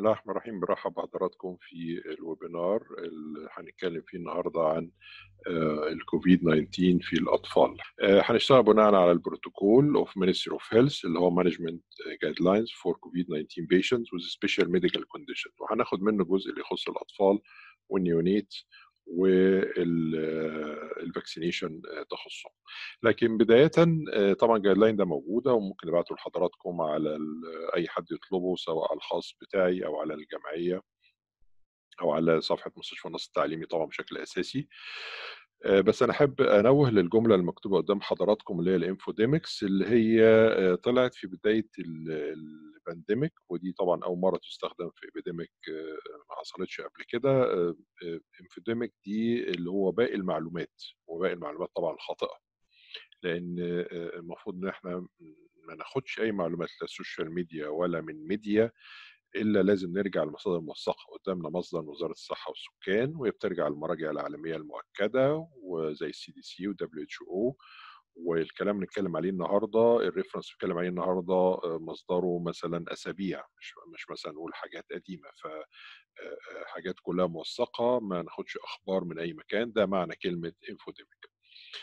الله الرحمن الرحيم برحب بحضراتكم في الويبينار اللي هنتكلم فيه النهارده عن الكوفيد 19 في الاطفال. هنشتغل بناء على البروتوكول اوف Ministry اوف هيلث اللي هو مانجمنت جايد لاينز فور كوفيد 19 patients with special medical condition وهناخد منه جزء اللي يخص الاطفال والنيونيت والفاكسينيشن تخصهم لكن بدايه طبعا جايد لاين ده موجوده وممكن نبعته لحضراتكم على اي حد يطلبه سواء على الخاص بتاعي او على الجمعيه او على صفحه مستشفى النص التعليمي طبعا بشكل اساسي بس انا احب انوه للجمله المكتوبه قدام حضراتكم اللي هي الانفوديمكس اللي هي طلعت في بدايه البانديميك ودي طبعا اول مره تستخدم في ابيديميك ما حصلتش قبل كده انفوديميك دي اللي هو باقي المعلومات وباقي المعلومات طبعا خاطئه لان المفروض ان احنا ما ناخدش اي معلومات لا السوشيال ميديا ولا من ميديا الا لازم نرجع لمصادر موثقه قدامنا مصدر وزاره الصحه والسكان وهي بترجع للمراجع العالميه المؤكده وزي السي دي سي ودبليو اتش او والكلام اللي نتكلم عليه النهارده الريفرنس اللي بنتكلم عليه النهارده مصدره مثلا اسابيع مش مش مثلا نقول حاجات قديمه ف حاجات كلها موثقه ما ناخدش اخبار من اي مكان ده معنى كلمه انفوديميك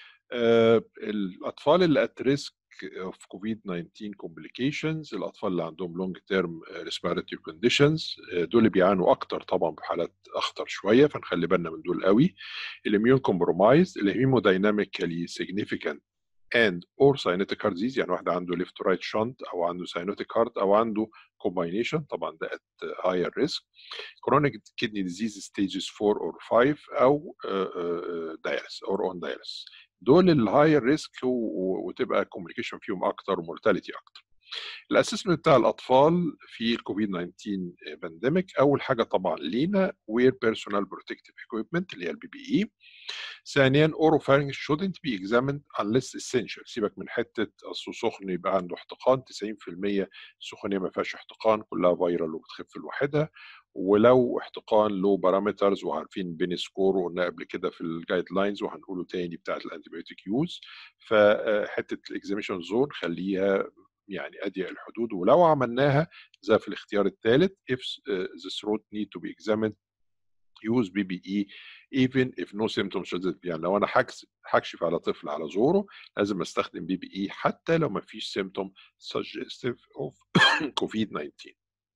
الاطفال اللي ات ريسك اوف كوفيد 19 كومبليكيشنز الاطفال اللي عندهم لونج تيرم ريسبيراتوري كونديشنز دول بيعانوا اكتر طبعا بحالات اخطر شويه فنخلي بالنا من دول قوي الاميون كومبرومايز الهيمودايناميكالي سيجنيفيكانت and or cyanotic heart disease يعني واحد عنده left right shunt او عنده cyanotic heart او عنده combination طبعا ده at higher risk chronic kidney disease stages 4 or 5 او dialysis or on dialysis دول الهاير ريسك وتبقى كوميونيكيشن فيهم اكتر ومورتاليتي اكتر الاسسمنت بتاع الاطفال في الكوفيد 19 بانديميك اول حاجه طبعا لينا وير بيرسونال بروتكتيف ايكويبمنت اللي هي البي بي اي ثانيا اوروفارينج shouldn't be examined unless essential سيبك من حته اصله سخن يبقى عنده احتقان 90% السخونيه ما فيهاش احتقان كلها فيرال وبتخف لوحدها ولو احتقان له بارامترز وعارفين بين سكور وقلنا قبل كده في الجايد لاينز وهنقوله تاني بتاعت الانتيبيوتيك يوز فحته الاكزاميشن زون خليها يعني اضيق الحدود ولو عملناها زي في الاختيار الثالث if the throat need to be examined use BBE even if no symptoms يعني لو انا هكشف على طفل على زوره لازم استخدم بي بي اي حتى لو ما فيش symptom suggestive of COVID-19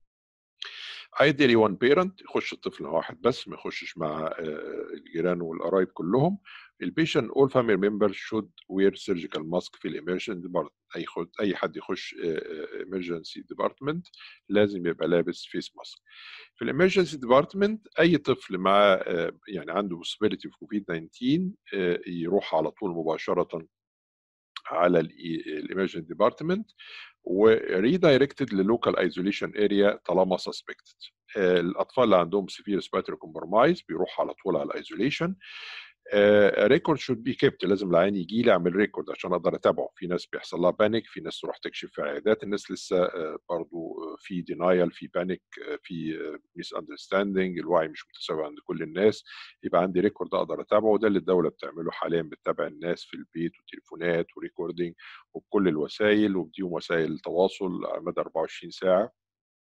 ideally one parent يخش الطفل واحد بس ما يخشش مع الجيران والقرايب كلهم البيشنت all family members should wear surgical mask في الامرجنسي department اي خد اي حد يخش emergency department لازم يبقى لابس فيس ماسك في الامرجنسي ديبارتمنت اي طفل مع يعني عنده possibility في كوفيد 19 يروح على طول مباشره على الامرجنسي ديبارتمنت وريدايركتد للوكال ايزوليشن اريا طالما سسبكتد الاطفال اللي عندهم سيفير ريسبيراتوري كومبرمايز بيروح على طول على الايزوليشن ريكورد شود بي كيبت لازم العيان يجي لي اعمل ريكورد عشان اقدر اتابعه في ناس بيحصل لها بانيك في ناس تروح تكشف في عيادات الناس لسه برضو في دينايل في بانيك في ميس اندرستاندينج الوعي مش متساوي عند كل الناس يبقى عندي ريكورد اقدر اتابعه وده اللي الدوله بتعمله حاليا بتتابع الناس في البيت وتليفونات وريكوردينج وبكل الوسائل وبديهم وسائل تواصل على مدى 24 ساعه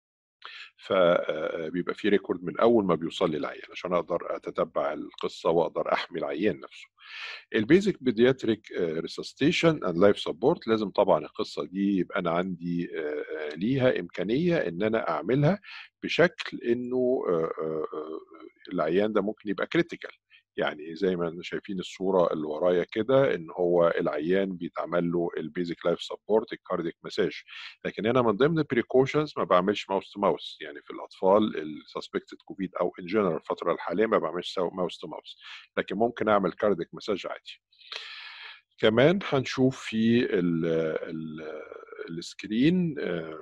فبيبقى في ريكورد من اول ما بيوصل لي العيان عشان اقدر اتتبع القصه واقدر احمي العيان نفسه. البيزك بيدياتريك ريسستيشن اند لايف سبورت لازم طبعا القصه دي يبقى انا عندي ليها امكانيه ان انا اعملها بشكل انه العيان ده ممكن يبقى كريتيكال يعني زي ما شايفين الصوره اللي ورايا كده ان هو العيان بيتعمل له البيزك لايف سبورت الكارديك مساج لكن انا من ضمن البريكوشنز ما بعملش ماوس تو ماوس يعني في الاطفال السسبكتد كوفيد او ان جنرال الفتره الحاليه ما بعملش ماوس تو ماوس لكن ممكن اعمل كارديك مساج عادي كمان هنشوف في ال ال السكرين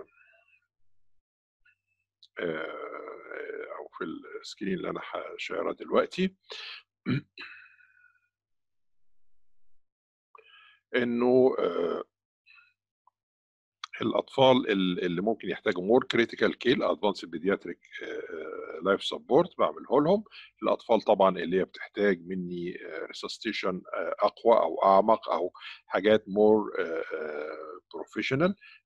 او في السكرين اللي انا هشيرها دلوقتي انه الاطفال اللي ممكن يحتاجوا مور كريتيكال كيل ادفانس بيدياتريك لايف سبورت بعمله لهم الاطفال طبعا اللي هي بتحتاج مني ريسستيشن اقوى او اعمق او حاجات مور بروفيشنال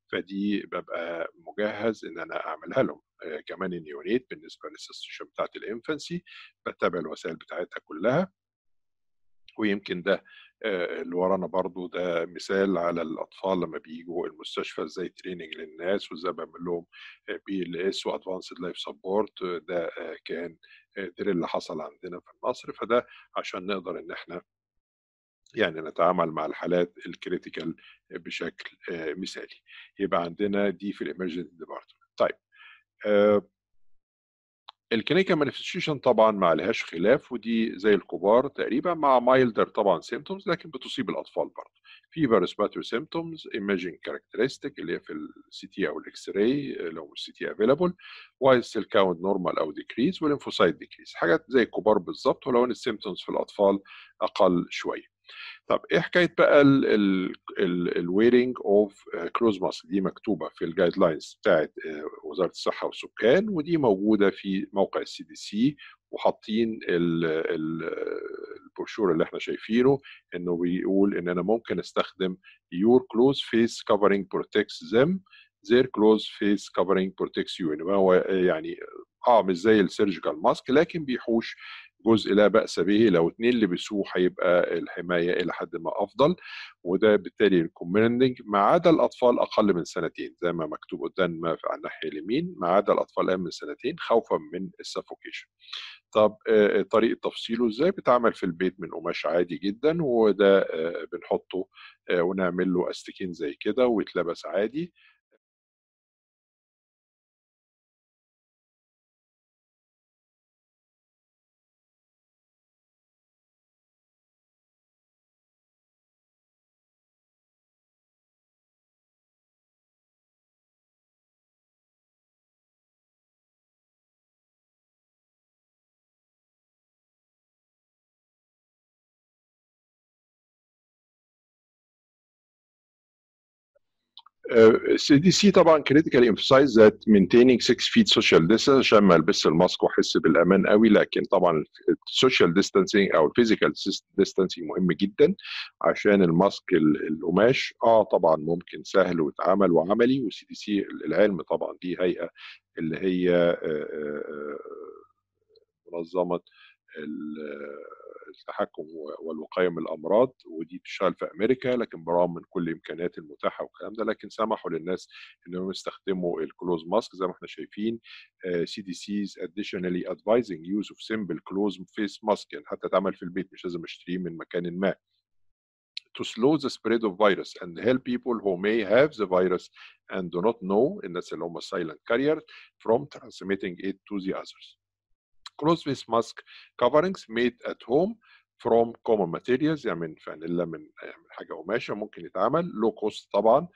فدي بابقى مجهّز إن أنا أعملها لهم. آآ كمان النيونات بالنسبة للسيتويشن بتاعة الinfancy باتابع الوسائل بتاعتها كلّها. ويمكن ده آآ اللي ورانا برضه ده مثال على الأطفال لمّا بييجوا المستشفى إزاي training للناس وإزاي باعمل لهم آآ BLS وadvanced life support ده آآ كان آآ drill حصل عندنا في النصر، فده عشان نقدر إن إحنا يعني نتعامل مع الحالات الcritical بشكل آآ مثالي. يبقى عندنا دي في الemergency department. طيب آآ الclinical manifestation طبعًا ما عليهاش خلاف ودي زي الكبار تقريبًا مع milder طبعًا symptoms لكن بتصيب الأطفال برضه. fever respiratory symptoms imaging characteristic اللي هي في الCT أو الX-ray لو الCT available white cell count normal أو decrease والlymphocyte decrease حاجات زي الكبار بالضبط ولو إن الsymptoms في الأطفال أقل شوية. طب إيه حكاية بقى ال ال ال الwearing of closed mask دي مكتوبة في الguidelines لاينز بتاعة آآ وزارة الصحة والسكان ودي موجودة في موقع الCDC وحاطين ال ال البروشور اللي إحنا شايفينه إنه بيقول إن أنا ممكن أستخدم your closed face covering protects them their closed face covering protects you إنما هو يعني آه مش زي الsurgical mask لكن بيحوش جزء لا بأس به لو 2 لبسوه هيبقى الحماية إلى حدٍ ما أفضل، وده بالتالي recommending ما عدا الأطفال أقل من سنتين زي ما مكتوب قدامنا على الناحية اليمين ما عدا الأطفال أقل من سنتين خوفًا من الsuffocation. طب آآ طريقة تفصيله إزاي؟ بيتعمل في البيت من قماش عادي جدًا وده آآ بنحطه آآ ونعمل له أستيكين زي كده ويتلبس عادي. آآ الCDC طبعًا critically emphasize that maintaining 6 feet social distance عشان ما البسش الماسك واحس بالأمان أوي، لكن طبعًا الsocial distancing أو الphysical dis distancing مهم جدًا عشان الماسك ال القماش آه طبعًا ممكن سهل واتعمل وعملي والCDC للعلم طبعًا دي هيئة اللي هي آآ منظمة ال التحكم والوقاية من الأمراض ودي بتشتغل في أمريكا لكن برغم من كل الإمكانيات المتاحة والكلام ده لكن سمحوا للناس إنهم يستخدموا الclosed mask زي ما إحنا شايفين آآ CDC is additionally advising use of simple closed face mask يعني حتى اتعمل في البيت مش لازم أشتريه من مكانٍ ما. to slow the spread of virus and help people who may have the virus and do not know الناس اللي هم silent carriers from transmitting it to the others. closed face mask coverings made at home from common materials يعني من فانيلا من من حاجه قماشه ممكن يتعمل لو كوست طبعا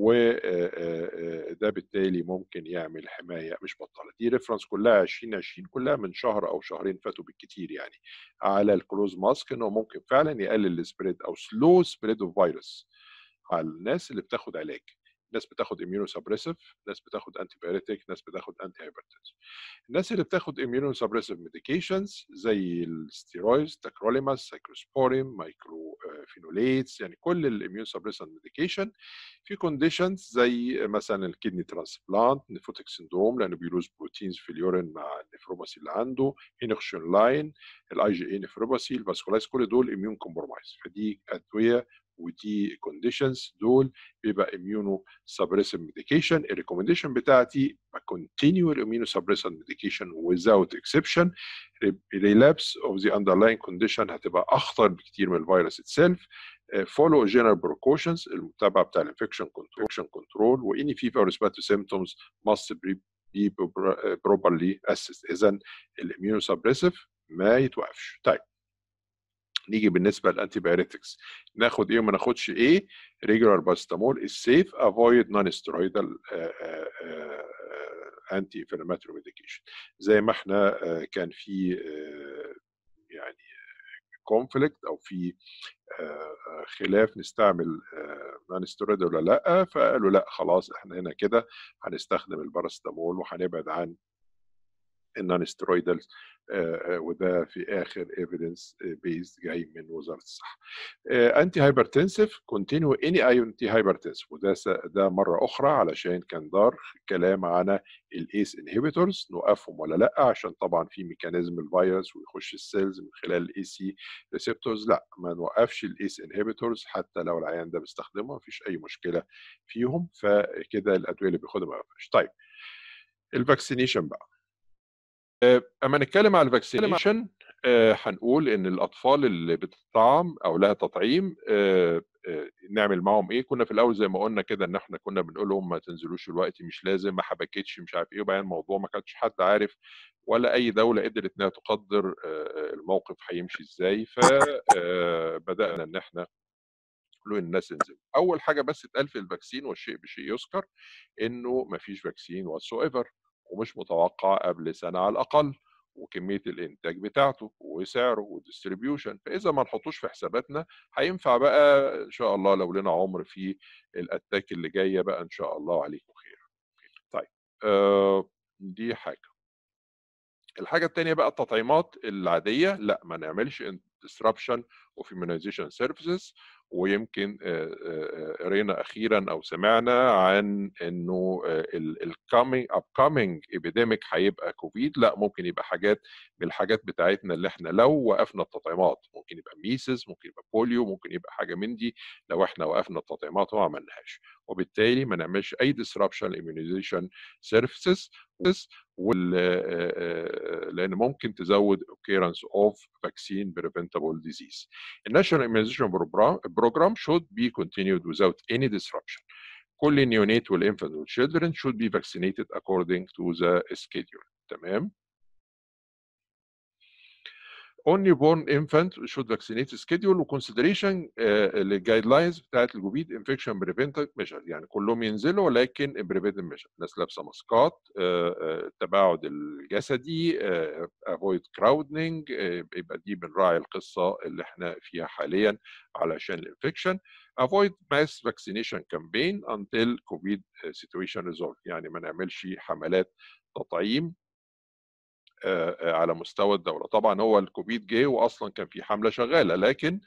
وده بالتالي ممكن يعمل حمايه مش بطاله دي ريفرنس كلها 2020 كلها من شهر او شهرين فاتوا بالكتير يعني على الكلوز ماسك انه ممكن فعلا يقلل السبريد او سلو سبريد اوف فيروس على الناس اللي بتاخد علاج ناس بتاخد اميونو سبريسيف ناس بتاخد انتي بايوتيك ناس بتاخد انتي هايبرتنسف الناس اللي بتاخد اميونو سبريسيف ميديكيشنز زي الستيرويدز تاكروليماس سايكلوسبورين مايكرو فينوليتس يعني كل الاميون سبريسيف ميديكيشن في كونديشنز زي مثلا الكدني ترانسبلانت نيفوتيك سندروم لانه بيلوز بروتينز في اليورين مع النفروباسي اللي عنده هينوكشن لاين الاي جي اي نفروباسي الفاسكولايز كل دول اميون كومبرومايز فدي ادويه ودي كونديشنز دول بيبقى اميونو سبريسيف ميديكيشن الريكومنديشن بتاعتي continue immunosuppressant medication without exception relapse of the underlying condition هتبقى اخطر بكتير من الفيروس itself follow general precautions المتابعه بتاع الانفكشن كنترول كنترول واني fever respiratory symptoms must be properly assessed اذا الاميونوسبريسيف ما يتوقفش طيب نيجي بالنسبه للانتي بايوتكس ناخد ايه وما ناخدش ايه ريجولار باستامول السيف افويد نون ستيرويدال انتي انفلاماتوري ميديكيشن زي ما احنا كان في يعني كونفليكت او في خلاف نستعمل نون ستيرويد ولا لا فقالوا لا خلاص احنا هنا كده هنستخدم الباراستامول وهنبعد عن النون ستيرويدال وده في اخر ايفيدنس بيز جاي من وزاره الصحه. انتي هايبرتنسيف كونتينيو اني انتي هايبرتنسيف وده ده مره اخرى علشان كان دار كلام عن الايس انهبيتورز نوقفهم ولا لا عشان طبعا في ميكانيزم الفيروس ويخش السيلز من خلال الاي سي ريسبتورز لا ما نوقفش الايس انهبيتورز حتى لو العيان ده بيستخدمها مفيش اي مشكله فيهم فكده الادويه اللي بياخدها ما يوقفش. طيب الفاكسينيشن بقى اما نتكلم على الفاكسينيشن هنقول ان الاطفال اللي بتطعم او لها تطعيم نعمل معاهم ايه كنا في الاول زي ما قلنا كده ان احنا كنا بنقول لهم ما تنزلوش دلوقتي مش لازم ما حبكتش مش عارف ايه وبعدين الموضوع ما كانش حد عارف ولا اي دوله قدرت انها تقدر الموقف هيمشي ازاي فبدانا ان احنا نقول الناس انزلوا اول حاجه بس اتقال في الفاكسين والشيء بشيء يذكر انه ما فيش فاكسين واتس ايفر ومش متوقع قبل سنه على الاقل وكميه الانتاج بتاعته وسعره والديستريبيوشن فاذا ما نحطوش في حساباتنا هينفع بقى ان شاء الله لو لنا عمر في الاتاك اللي جايه بقى ان شاء الله عليكم خير. طيب آه دي حاجه. الحاجه الثانيه بقى التطعيمات العاديه لا ما نعملش disruption of immunization services ويمكن قرينا اخيرا او سمعنا عن انه الكامينج upcoming epidemic هيبقى كوفيد لا ممكن يبقى حاجات من الحاجات بتاعتنا اللي احنا لو وقفنا التطعيمات ممكن يبقى ميسز ممكن يبقى بوليو ممكن يبقى حاجه من دي لو احنا وقفنا التطعيمات وما عملناهاش وبالتالي ما نعملش اي disruption immunization services وال لان ممكن تزود occurrence of vaccine preventable disease. The national immunization program should be continued without any disruption. كل neonate والinfant والchildren should be vaccinated according to the schedule. تمام؟ on newborn infant should vaccinate schedule وconsideration للجايد لاينز بتاعت الكوفيد انفكشن بريفنتيف ميجر يعني كلهم ينزلوا ولكن بريفنتيف ميجر الناس لابسه ماسكات التباعد الجسدي افويد كراودنج يبقى دي بنراعي القصه اللي احنا فيها حاليا علشان الانفكشن avoid mass vaccination campaign until COVID situation resolved يعني ما نعملش حملات تطعيم على مستوى الدوله طبعا هو الكوفيد جه واصلا كان في حمله شغاله لكن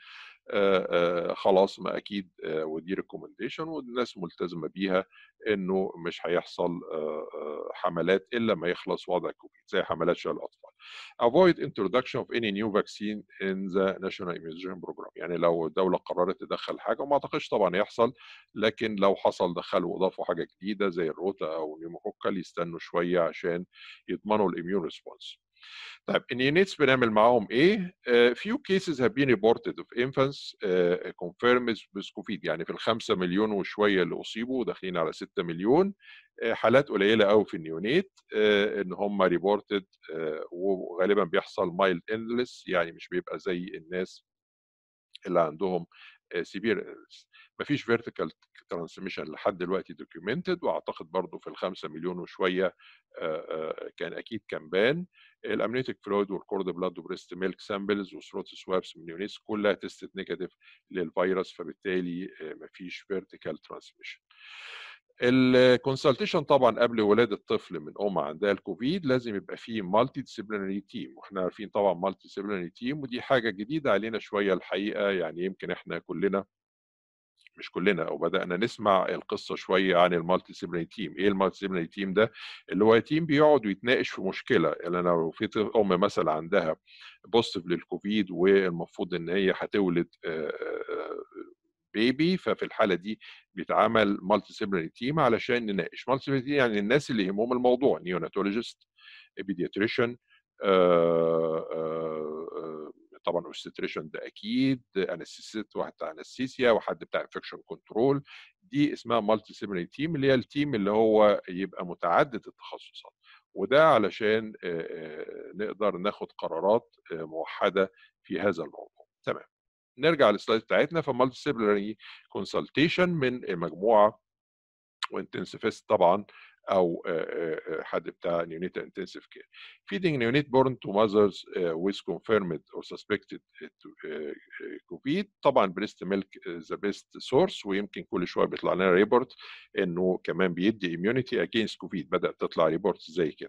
خلاص ما اكيد ودي ريكومنديشن والناس ملتزمه بيها انه مش هيحصل حملات الا ما يخلص وضع الكوفيد زي حملات شلل الاطفال. Avoid introduction of any new vaccine in the national immunization program يعني لو الدوله قررت تدخل حاجه وما اعتقدش طبعا يحصل لكن لو حصل دخلوا واضافوا حاجه جديده زي الروتا او نيوموكوكال يستنوا شويه عشان يضمنوا الاميون ريسبونس. طيب النيونيتس بنعمل معاهم ايه؟ uh, few cases have been reported of infants uh, confirmed with COVID يعني في الخمسة مليون وشوية اللي أصيبوا داخلين على 6 مليون uh, حالات قليلة قوي في النيونيت uh, إن هم ريبورتد uh, وغالبا بيحصل مايلد اندلس يعني مش بيبقى زي الناس اللي عندهم سيفير مفيش فيرتيكال ترانسميشن لحد دلوقتي دوكيومنتد واعتقد برضو في الخمسة مليون وشويه كان اكيد كان بان الامنيتيك فلويد والكورد بلاد وبريست ميلك سامبلز وثروت سوابس من يونيس كلها تستد نيجاتيف للفيروس فبالتالي مفيش فيرتيكال ترانسميشن الكونسلتيشن طبعا قبل ولاده طفل من ام عندها الكوفيد لازم يبقى فيه مالتي ديسيبلينري تيم واحنا عارفين طبعا مالتي ديسيبلينري تيم ودي حاجه جديده علينا شويه الحقيقه يعني يمكن احنا كلنا مش كلنا او بدانا نسمع القصه شويه عن المالتي ديسيبلينري تيم ايه المالتي ديسيبلينري تيم ده اللي هو تيم بيقعد ويتناقش في مشكله يعني انا لو في ام مثلا عندها بوزيتيف للكوفيد والمفروض ان هي هتولد بيبي ففي الحاله دي بيتعمل مالتي ديسيبلينري تيم علشان نناقش مالتي ديسيبلينري يعني الناس اللي يهمهم الموضوع نيوناتولوجيست بيدياتريشن طبعا اوستريشن ده اكيد انستيست واحد بتاع انستيسيا وحد بتاع انفكشن كنترول دي اسمها مالتي ديسيبلينري تيم اللي هي التيم اللي هو يبقى متعدد التخصصات وده علشان نقدر ناخد قرارات موحده في هذا الموضوع تمام نرجع للسلايد بتاعتنا فمالتي ديسيبلينري كونسلتيشن من المجموعه وانتنسيفيست طبعا او حد بتاع neonatal intensive care. Feeding neonate born to mothers uh, with confirmed or suspected uh, COVID طبعا breast milk is the best source ويمكن كل شويه بيطلع لنا ريبورت انه كمان بيدي immunity against COVID بدات تطلع ريبورت زي كده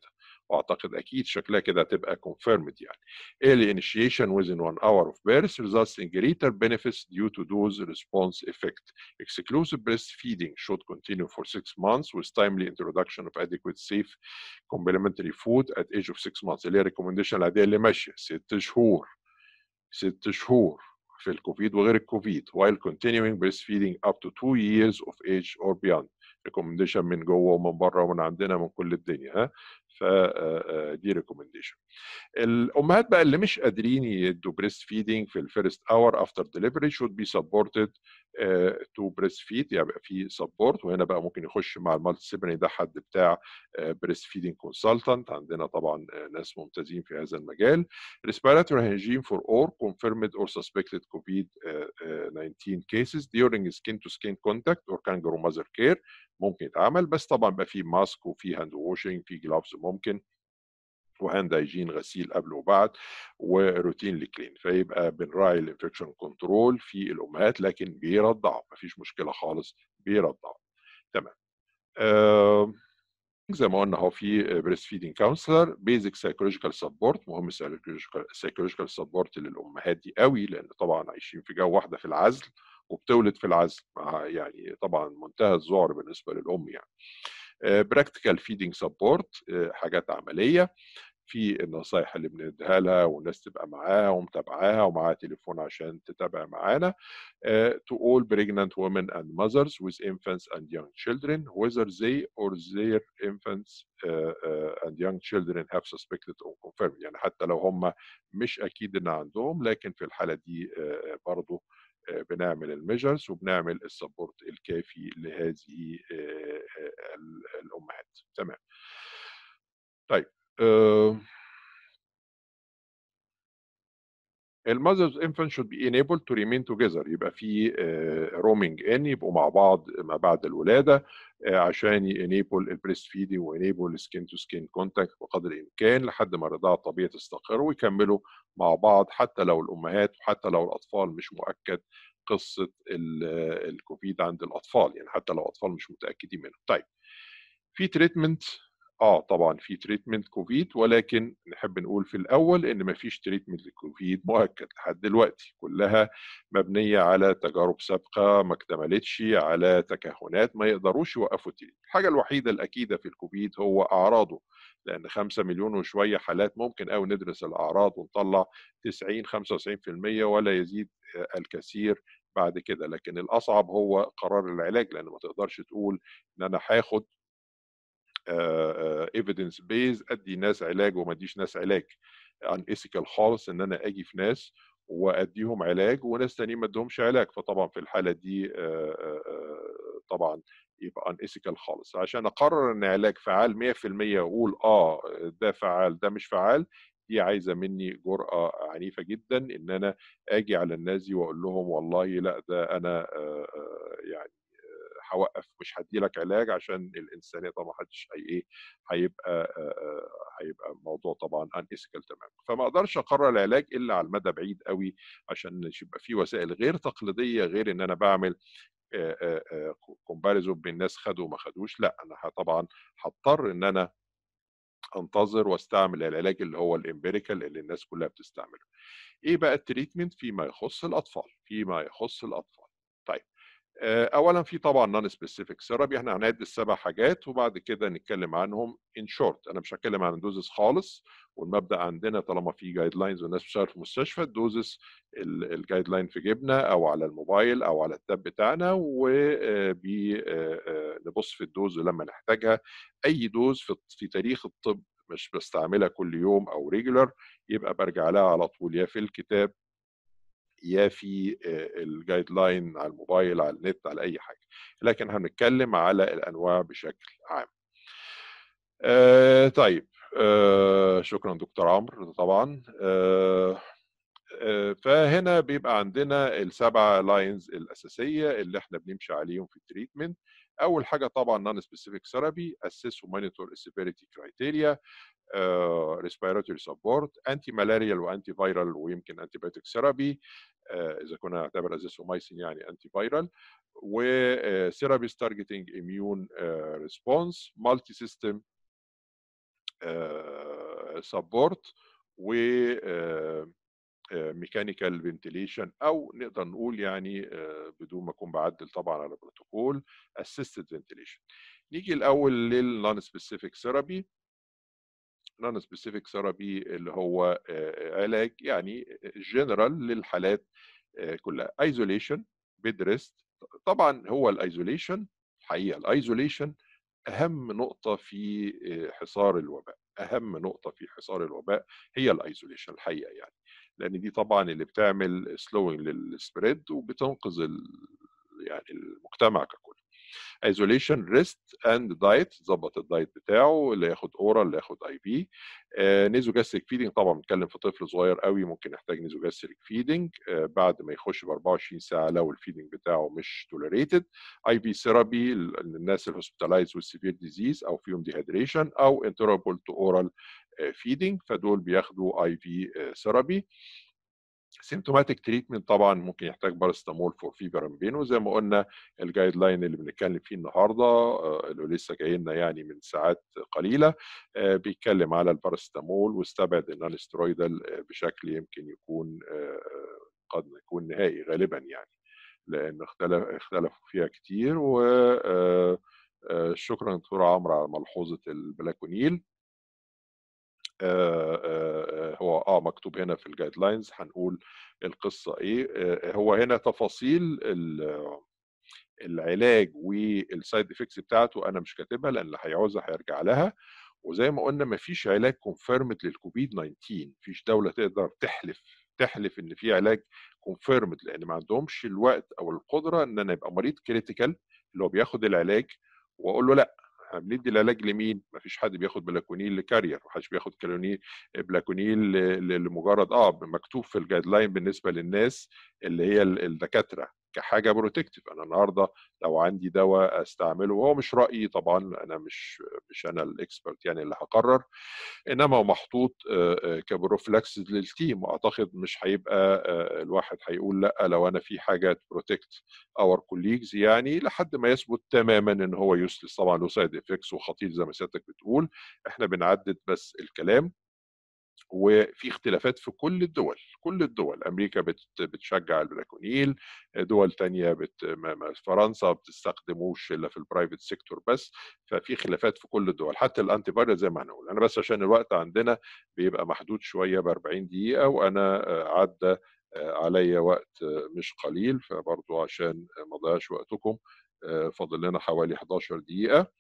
واعتقد اكيد شكلها كده هتبقى confirmed يعني early initiation within one hour of birth results in greater benefits due to dose response effect exclusive breastfeeding should continue for six months with timely introduction of adequate safe complementary food at age of six months اللي هي recommendation العاديه اللي ماشيه ست شهور ست شهور في الكوفيد وغير الكوفيد while continuing breastfeeding up to two years of age or beyond recommendation من جوه ومن بره ومن عندنا من كل الدنيا ها فدي recommendation الامهات بقى اللي مش قادرين يدوا بريست فيدنج في الفيرست اور افتر ديليفري should be supported تو بريست فيد يبقى في سبورت وهنا بقى ممكن يخش مع المالتي سيبرني ده حد بتاع بريست فيدنج كونسلتنت عندنا طبعا ناس ممتازين في هذا المجال respiratory hygiene for all confirmed or suspected COVID-19 cases during skin to skin contact or kangaroo mother care ممكن يتعمل بس طبعا بقى في ماسك وفي هاند واشنج في جلافز ممكن وهاند هيجين غسيل قبل وبعد وروتين لكلين فيبقى بنراعي الانفكشن كنترول في الامهات لكن بيرضعوا مفيش مشكله خالص بيرضعوا تمام آه زي ما قلنا هو في بريست فيدنج كونسلر بيزك سايكولوجيكال سبورت مهم سايكولوجيكال سبورت للامهات دي قوي لان طبعا عايشين في جو واحده في العزل وبتولد في العزل مع يعني طبعا منتهى الذعر بالنسبه للام يعني براكتيكال فيدنج سبورت حاجات عمليه في النصايح اللي بنديها لها والناس تبقى معاها ومتابعاها ومعاها تليفون عشان تتابع معانا uh, to all pregnant women and mothers with infants and young children whether they or their infants uh, uh, and young children have suspected or confirmed يعني حتى لو هم مش اكيد ان عندهم لكن في الحاله دي uh, برضه بنعمل الميجرز وبنعمل السبورت الكافي لهذه الامهات تمام طيب المذرز infant should be enabled to remain together يبقى في رومينج ان يبقوا مع بعض ما بعد الولاده عشان ينيبل البريست فيدنج وينيبل سكين تو سكين كونتاكت بقدر الامكان لحد ما الرضاعه الطبيعيه تستقر ويكملوا مع بعض حتى لو الامهات وحتى لو الاطفال مش مؤكد قصه الكوفيد عند الاطفال يعني حتى لو اطفال مش متاكدين منه طيب في تريتمنت اه طبعا في تريتمنت كوفيد ولكن نحب نقول في الاول ان مفيش تريتمنت للكوفيد مؤكد لحد دلوقتي كلها مبنيه على تجارب سابقه ما اكتملتش على تكهنات ما يقدروش يوقفوا التريتمنت الحاجه الوحيده الاكيده في الكوفيد هو اعراضه لان 5 مليون وشويه حالات ممكن قوي ندرس الاعراض ونطلع 90 95% ولا يزيد الكثير بعد كده لكن الاصعب هو قرار العلاج لان ما تقدرش تقول ان انا هاخد ايفيدنس بيز ادي ناس علاج وما اديش ناس علاج ان ايثيكال خالص ان انا اجي في ناس واديهم علاج وناس تانيين ما اديهمش علاج فطبعا في الحاله دي طبعا يبقى ان ايثيكال خالص عشان اقرر ان علاج فعال 100% واقول اه ده فعال ده مش فعال دي عايزه مني جرأه عنيفه جدا ان انا اجي على الناس دي واقول لهم والله لا ده انا يعني هوقف مش هدي لك علاج عشان الانسانيه طبعا محدش هي ايه هيبقى هيبقى الموضوع طبعا ان ايثيكال تماما فما اقدرش اقرر العلاج الا على المدى بعيد قوي عشان يبقى في وسائل غير تقليديه غير ان انا بعمل كومباريزون بين الناس خدوا وما خدوش لا انا طبعا هضطر ان انا انتظر واستعمل العلاج اللي هو الامبيريكال اللي الناس كلها بتستعمله. ايه بقى التريتمنت فيما يخص الاطفال؟ فيما يخص الاطفال. طيب اولا في طبعا نون سبيسيفيك ثيرابي احنا هنعد السبع حاجات وبعد كده نتكلم عنهم ان شورت انا مش هتكلم عن الدوزز خالص والمبدا عندنا طالما في جايد لاينز والناس بتشتغل في مستشفى الدوزز الجايد لاين في جيبنا او على الموبايل او على التاب بتاعنا ونبص في الدوز لما نحتاجها اي دوز في تاريخ الطب مش بستعملها كل يوم او ريجولار يبقى برجع لها على طول يا في الكتاب يا في الجايد لاين على الموبايل على النت على اي حاجه لكن هنتكلم على الانواع بشكل عام آه طيب آه شكرا دكتور عمرو طبعا آه فهنا بيبقى عندنا السبع لاينز الاساسيه اللي احنا بنمشي عليهم في التريتمنت اول حاجه طبعا نون سبيسيفيك ثيرابي اسس ومونيتور السيفيريتي كرايتيريا ريسبيراتوري سبورت انتي مالاريال وانتي فيرال ويمكن انتي بايوتيك ثيرابي اذا كنا نعتبر ازيثرومايسين يعني انتي فيرال وثيرابيز تارجتنج اميون ريسبونس مالتي سيستم سبورت و ميكانيكال فنتيليشن او نقدر نقول يعني بدون ما اكون بعدل طبعا على بروتوكول اسيستد فنتيليشن نيجي الاول للنون سبيسيفيك ثيرابي نون سبيسيفيك ثيرابي اللي هو علاج يعني جنرال للحالات كلها ايزوليشن بيد ريست طبعا هو الايزوليشن الحقيقه الايزوليشن اهم نقطه في حصار الوباء اهم نقطه في حصار الوباء هي الايزوليشن الحقيقه يعني لان دي طبعا اللي بتعمل سلوينج للسبريد وبتنقذ يعني المجتمع ككل ايزوليشن ريست اند دايت ظبط الدايت بتاعه اللي ياخد اورال اللي ياخد اي بي نيزو جاستريك فيدنج طبعا بنتكلم في طفل صغير قوي ممكن يحتاج نيزو جاستريك فيدنج آه بعد ما يخش ب 24 ساعه لو الفيدنج بتاعه مش توليريتد اي بي ثيرابي للناس الهوسبيتالايز والسيفير ديزيز او فيهم ديهيدريشن او انترابل تو اورال فيدنج فدول بياخدوا اي في ثيرابي سيمتوماتيك تريتمنت طبعا ممكن يحتاج باراستامول فور فيفر امبينو زي ما قلنا الجايد لاين اللي بنتكلم فيه النهارده اللي لسه جاي لنا يعني من ساعات قليله بيتكلم على الباراستامول واستبعد النون سترويدال بشكل يمكن يكون قد يكون نهائي غالبا يعني لان اختلف اختلفوا فيها كتير و شكرا دكتور عمرو على ملحوظه البلاكونيل هو اه مكتوب هنا في الجايد لاينز هنقول القصه ايه هو هنا تفاصيل العلاج والسايد افكتس بتاعته انا مش كاتبها لان اللي هيعوزها هيرجع لها وزي ما قلنا مفيش علاج كونفيرمد للكوفيد 19 مفيش دوله تقدر تحلف تحلف ان في علاج كونفيرمد لان ما عندهمش الوقت او القدره ان انا يبقى مريض كريتيكال اللي هو بياخد العلاج واقول له لا احنا بندي العلاج لمين؟ ما فيش حد بياخد بلاكونيل لكارير، ما حدش بياخد كلونيل بلاكونيل لمجرد اه مكتوب في الجايد لاين بالنسبه للناس اللي هي الدكاتره كحاجه بروتكتيف انا النهارده لو عندي دواء استعمله وهو مش رايي طبعا انا مش مش انا الاكسبرت يعني اللي هقرر انما هو محطوط كبروفلاكس للتيم واعتقد مش هيبقى الواحد هيقول لا لو انا في حاجه بروتكت اور كوليجز يعني لحد ما يثبت تماما ان هو يوسلس طبعا له سايد افكتس وخطير زي ما سيادتك بتقول احنا بنعدد بس الكلام وفي اختلافات في كل الدول كل الدول امريكا بتشجع البلاكونيل دول تانية بت... فرنسا ما بتستخدموش الا في البرايفت سيكتور بس ففي خلافات في كل الدول حتى الانتي فايروس زي ما هنقول انا بس عشان الوقت عندنا بيبقى محدود شويه ب 40 دقيقه وانا عدى عليا وقت مش قليل فبرضو عشان ما اضيعش وقتكم فاضل لنا حوالي 11 دقيقه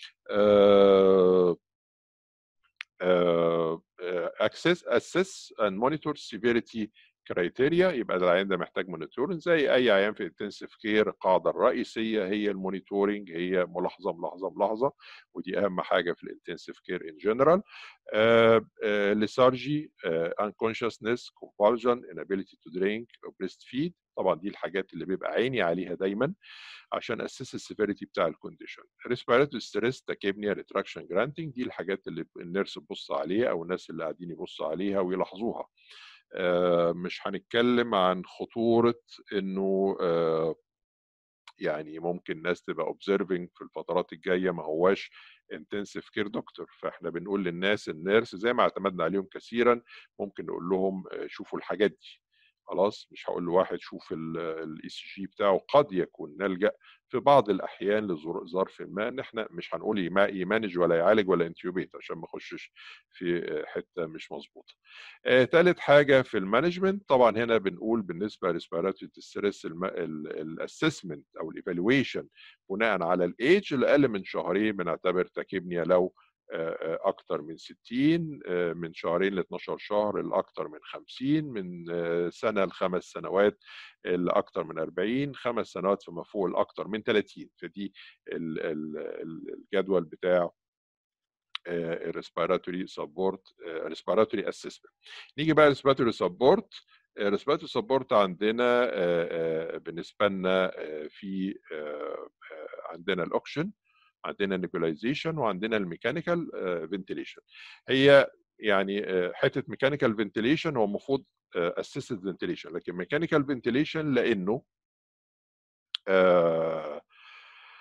access assess and monitor severity كرايتيريا يبقى العيان ده محتاج مونيتورنج زي اي عيان في انتنسيف كير القاعده الرئيسيه هي المونيتورنج هي ملاحظه ملاحظه ملاحظه ودي اهم حاجه في الانتنسيف كير ان جنرال ليثارجي انكونشسنس كومبالجن inability to drink بريست فيد طبعا دي الحاجات اللي بيبقى عيني عليها دايما عشان اسس السيفيريتي بتاع الكونديشن ريسبيراتوري ستريس تاكيبنيا ريتراكشن جرانتنج دي الحاجات اللي النيرس تبص عليها او الناس اللي قاعدين يبصوا عليها ويلاحظوها مش هنتكلم عن خطورة انه يعني ممكن ناس تبقى اوبزرفنج في الفترات الجاية ما هواش انتنسيف كير دكتور فاحنا بنقول للناس النيرس زي ما اعتمدنا عليهم كثيرا ممكن نقول لهم شوفوا الحاجات دي خلاص مش هقول لواحد شوف الاي سي جي بتاعه قد يكون نلجا في بعض الاحيان لظرف ما ان احنا مش هنقول يمانج ولا يعالج ولا انتيوبيت عشان ما اخشش في حته مش مظبوطه. آه ثالث حاجه في المانجمنت طبعا هنا بنقول بالنسبه لريسبيراتوري ستريس الاسسمنت او الايفالويشن بناء على الايدج الاقل من شهرين بنعتبر تاكيبنيا لو اكتر من 60 من شهرين ل 12 شهر لاكثر من 50 من سنه لخمس سنوات لاكثر من 40 خمس سنوات فما فوق لاكثر من 30 فدي الجدول بتاع الريسبيراتوري سبورت ريسبيراتوري اسسمنت نيجي بقى ريسبيراتوري سبورت ريسبيراتوري سبورت عندنا بالنسبه لنا في عندنا الاوكشن عندنا النيبولايزيشن وعندنا الميكانيكال فنتيليشن هي يعني حته ميكانيكال فنتيليشن هو المفروض اسيستد فنتيليشن لكن ميكانيكال فنتيليشن لانه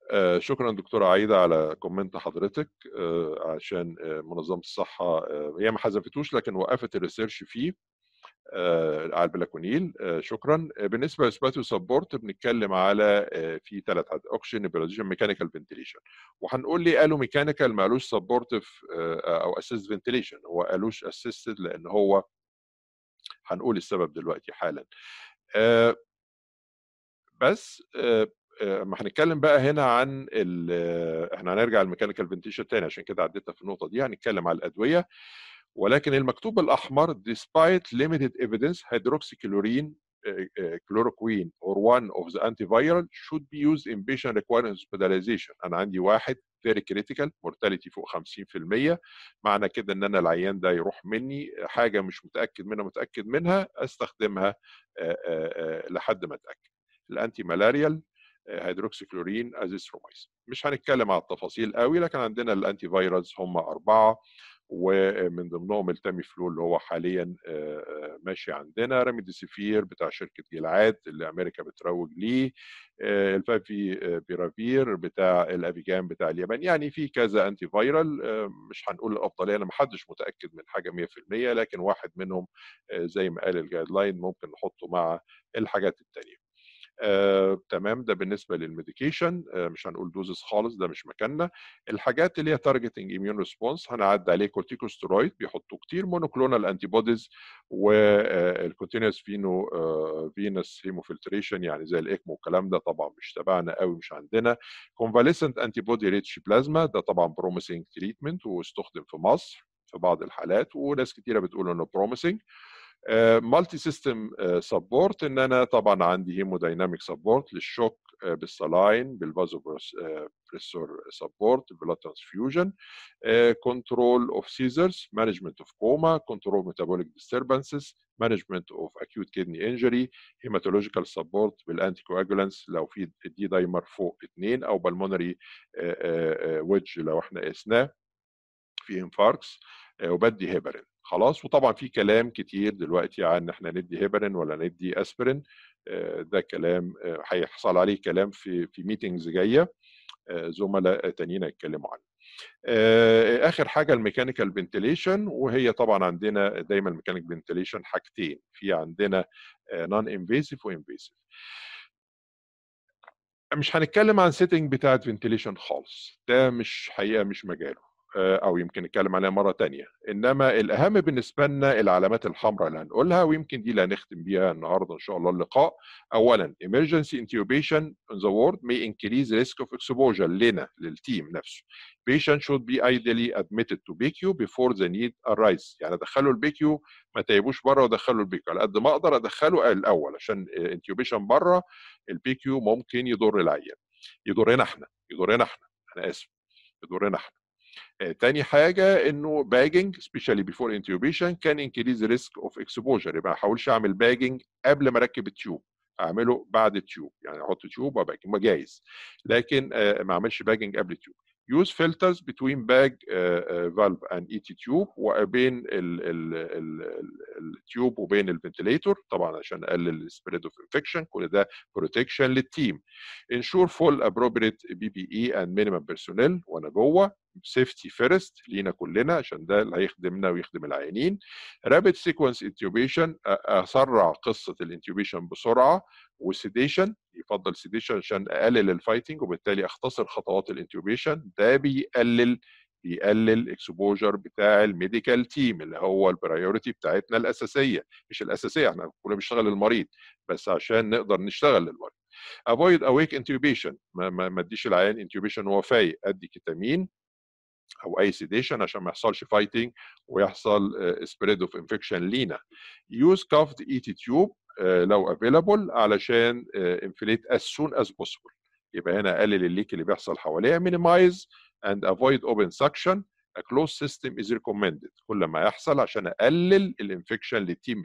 آه، شكرا دكتورة عايدة على كومنت حضرتك آه، عشان آه، منظمة الصحة آه، هي ما حذفتوش لكن وقفت الريسيرش فيه آه، على البلاكونيل آه، شكرا آه، بالنسبه لسباتيو سبورت بنتكلم على آه، في ثلاث حاجات اوكسجين نيبراليزيشن ميكانيكال فنتيليشن وهنقول ليه قالوا ميكانيكال ما قالوش سبورتيف او اسيست فنتيليشن هو قالوش اسيستد لان هو هنقول السبب دلوقتي حالا آه، بس آه، آه، ما هنتكلم بقى هنا عن ال- آه، احنا هنرجع للميكانيكال فنتيشن تاني عشان كده عديتها في النقطه دي هنتكلم على الادويه ولكن المكتوب الاحمر despite limited evidence hydroxychloroquine uh, uh, chloroquine or one of the antiviral should be used in patient requiring hospitalization انا عندي واحد very critical mortality فوق 50% معنى كده ان انا العيان ده يروح مني حاجه مش متاكد منها متاكد منها استخدمها آه، آه، آه، لحد ما اتاكد الانتي مالاريال هيدروكسيكلورين ازيثروميسين مش هنتكلم على التفاصيل قوي لكن عندنا الانتي فيروس هم اربعه ومن ضمنهم التامي فلو اللي هو حاليا آه، آه، ماشي عندنا راميديسيفير بتاع شركه جيلعاد اللي امريكا بتروج ليه آه، الفافي آه، بيرافير بتاع الافيجان بتاع اليابان يعني في كذا انتي فيرال آه، مش هنقول الافضليه انا ما حدش متاكد من حاجه 100% لكن واحد منهم آه، زي ما قال الجايد لاين ممكن نحطه مع الحاجات التانيه آه، تمام ده بالنسبه للميديكيشن آه، مش هنقول دوزز خالص ده مش مكاننا الحاجات اللي هي تارجتنج اميون ريسبونس هنعدي عليه كورتيكوستيرويد بيحطوا كتير مونوكلونال انتي بوديز والكونتينوس فينو فينس هيموفلتريشن يعني زي الاكمو والكلام ده طبعا مش تبعنا قوي مش عندنا كونفاليسنت انتي بودي ريتش بلازما ده طبعا بروميسنج تريتمنت واستخدم في مصر في بعض الحالات وناس كتيره بتقول انه بروميسنج مالتي سيستم سبورت ان انا طبعا عندي هيمودايناميك سبورت للشوك آه، بالسلاين بالفازو بريسور سبورت البلاد ترانسفيوجن كنترول اوف سيزرز مانجمنت اوف كوما كنترول ميتابوليك ديستربنسز مانجمنت اوف اكيوت كيدني انجري هيماتولوجيكال سبورت بالانتي كواجولانس لو في دي دايمر فوق اثنين او بالمونري ويدج لو احنا قسناه في انفاركس آه، وبدي هيبرين خلاص وطبعا في كلام كتير دلوقتي عن احنا ندي هيبرين ولا ندي اسبرين آه، ده كلام آه، هيحصل عليه كلام في في ميتنجز جايه آه، زملاء تانيين هيتكلموا عنه آه، اخر حاجه الميكانيكال فنتيليشن وهي طبعا عندنا دايما الميكانيك فنتيليشن حاجتين في عندنا نون انفيسيف وانفيسيف مش هنتكلم عن سيتنج بتاعت فنتيليشن خالص ده مش حقيقه مش مجاله آه، او يمكن نتكلم عليها مره تانية انما الاهم بالنسبه لنا العلامات الحمراء اللي هنقولها ويمكن دي اللي هنختم بيها النهارده ان شاء الله اللقاء اولا emergency intubation in the ward may increase risk of exposure لنا للتيم نفسه patient should be ideally admitted to PICU before the need arise يعني ادخله البيكيو ما تيبوش بره وادخله البيكيو على قد ما اقدر ادخله الاول عشان انتيوبيشن بره البيكيو ممكن يضر العيان يضرنا احنا يضرنا احنا انا اسف يضرنا احنا آه، تاني حاجه انه باجنج سبيشالي بيفور انتيوبيشن كان انكريز ريسك اوف اكسبوجر يبقى ما احاولش اعمل باجنج قبل ما اركب التيوب اعمله بعد التيوب يعني احط تيوب وباجنج ما جايز لكن آه، ما اعملش باجنج قبل التيوب use filters between bag uh, uh, valve and ET tube وبين ال- ال- ال- ال- التيوب وبين الفنتليتور طبعا عشان اقلل السبريد اوف انفكشن كل ده بروتكشن للتيم ensure full appropriate PPE and minimum personnel وانا جوه سيفتي فيرست لينا كلنا عشان ده اللي هيخدمنا ويخدم العيانين رابid سيكونس انتيوبيشن اسرع قصه الانتيوبيشن بسرعه وسيديشن يفضل سيديشن عشان اقلل الفايتنج وبالتالي اختصر خطوات الانتيوبيشن ده بيقلل بيقلل اكسبوجر بتاع الميديكال تيم اللي هو البرايورتي بتاعتنا الاساسيه مش الاساسيه احنا كلنا بنشتغل للمريض بس عشان نقدر نشتغل للمريض avoid awake intubation ما ما ما اديش العيان انتيوبيشن وهو فايق ادي كيتامين او اي سيديشن عشان ما يحصلش فايتنج ويحصل سبريد اوف انفكشن لينا يوز كافد اي تي تيوب لو افيلابل علشان انفليت as soon as possible يبقى هنا اقلل الليك اللي بيحصل حواليها minimize and avoid open suction a closed system is recommended كل ما يحصل عشان اقلل الانفكشن للتيم بتاعنا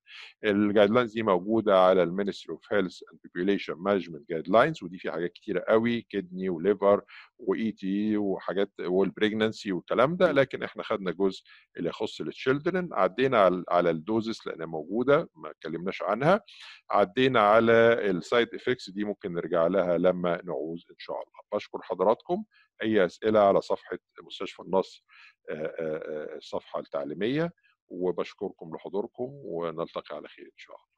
الجايد لاينز دي موجوده على المينستري اوف هيلث اند بوبيوليشن مانجمنت جايد لاينز ودي في حاجات كتيره قوي كدني وليفر واي تي وحاجات والبريجننسي والكلام ده لكن احنا خدنا جزء اللي يخص التشيلدرن عدينا على, على الدوزس لانها موجوده ما اتكلمناش عنها عدينا على السايد افكتس دي ممكن نرجع لها لما نعوز ان شاء الله بشكر حضراتكم اي اسئله على صفحه مستشفى النصر الصفحه التعليميه وبشكركم لحضوركم ونلتقي على خير ان شاء الله